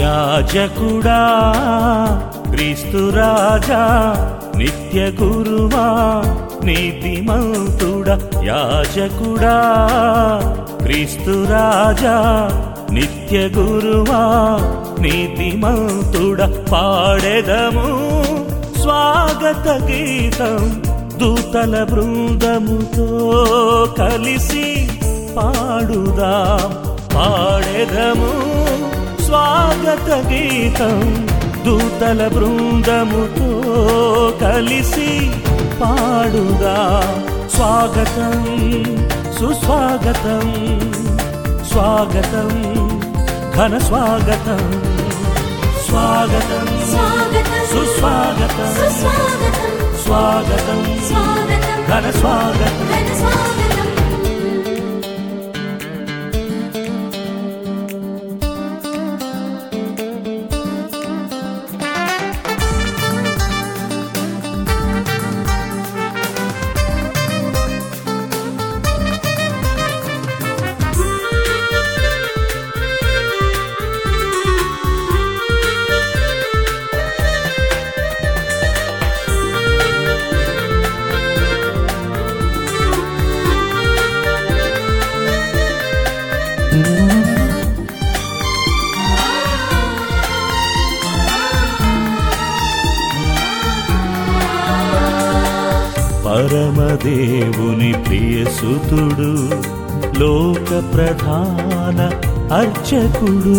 యాజకుడా క్రీస్తు రాజా నిత్య గురువా నీతిమంతుడా యాజకుడా క్రీస్తు రాజా నిత్య గురువా నీతిమంతుడా పాడెదము స్వాగత గీతం దూతల బృందముతో కలిసి పాడుదాం పాడెదము స్వాగత గీతం దూతల బృందముతో కలిసి పాడుదా స్వాగతం సుస్వాగతం స్వాగతం ఘన స్వాగతం స్వాగతం స్వాగతం సుస్వాగతం సుస్వాగతం స్వాగతం స్వాగతం ఘన స్వాగతం ఘన స్వాగతం పరమదేవుని ప్రియసుతుడు లోక ప్రధాన అర్చకుడు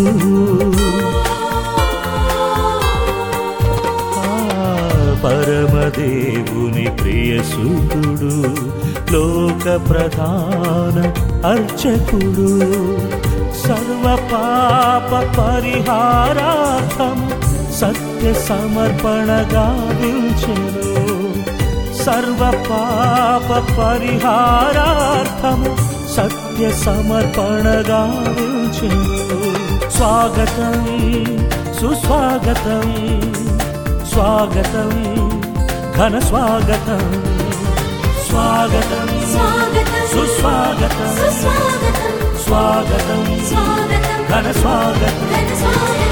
ఆ, పరమదేవుని ప్రియసుతుడు లోక ప్రధాన అర్చకుడు సర్వ పాప పరిహారార్థం సత్య సమర్పణగా విల్చెను సర్వ పాప పరిహారార్థము సత్య సమర్పణగా విల్చెను స్వాగతం సుస్వాగతం స్వాగతం ఘన స్వాగతం స్వాగతం స్వాగతం సుస్వాగతం సుస్వాగతం స్వాగతం స్వాగతం ఘన స్వాగతం ఘన స్వాగతం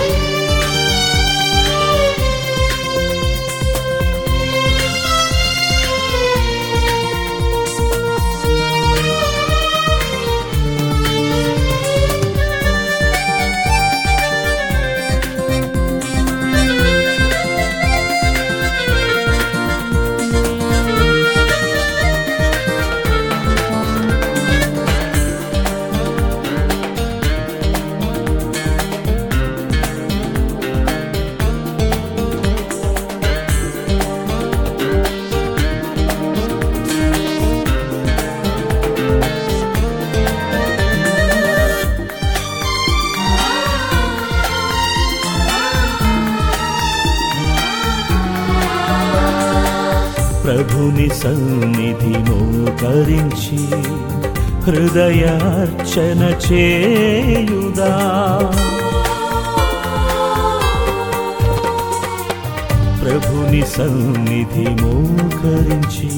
ప్రభుని సన్నిధి మోకరించి హృదయార్చన చేయుదా ప్రభుని సన్నిధి మోకరించి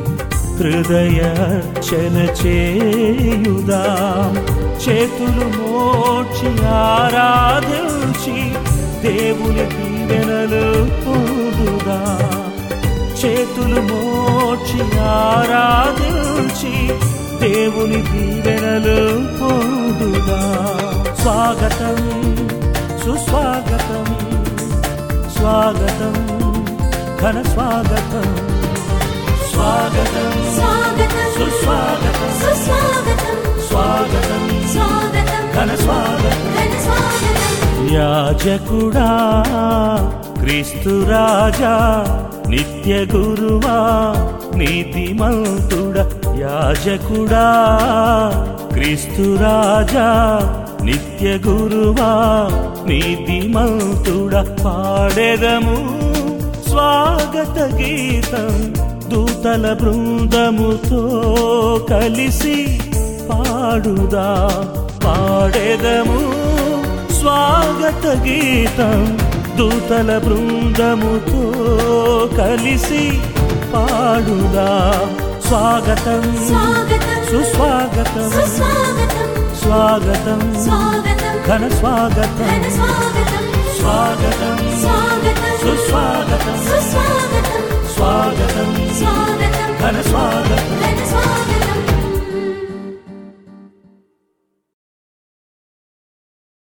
హృదయార్చన చేయుదా చేతులు మోచి ఆరాధించి దేవుని దీవెనలు పొందుదా చేతులు మోచి ఆరాధించి దేవుని దీవెనలు పొందుదా స్వాగతం సుస్వాగతం స్వాగతం ఘన స్వాగతం స్వాగతం స్వాగతం సుస్వాగతం సుస్వాగతం స్వాగతం స్వాగతం ఘన స్వాగతం ఘన స్వాగతం యాజకుడా క్రీస్తు రాజా నిత్య గురువా నీతిమంతుడా యాజకుడా క్రీస్తు రాజా నిత్య గురువా నీతిమంతుడా పాడెదము స్వాగత గీతం దూతల బృందముతో కలిసి పాడుదా పాడెదము స్వాగత గీతం దూతల బృందముతో కలిసి పాడుదా స్వాగతం స్వాగతం సుస్వాగతం సుస్వాగతం స్వాగతం స్వాగతం ఘన స్వాగతం ఘన స్వాగతం స్వాగతం స్వాగతం సుస్వాగతం సుస్వాగతం స్వాగతం స్వాగతం ఘన స్వాగతం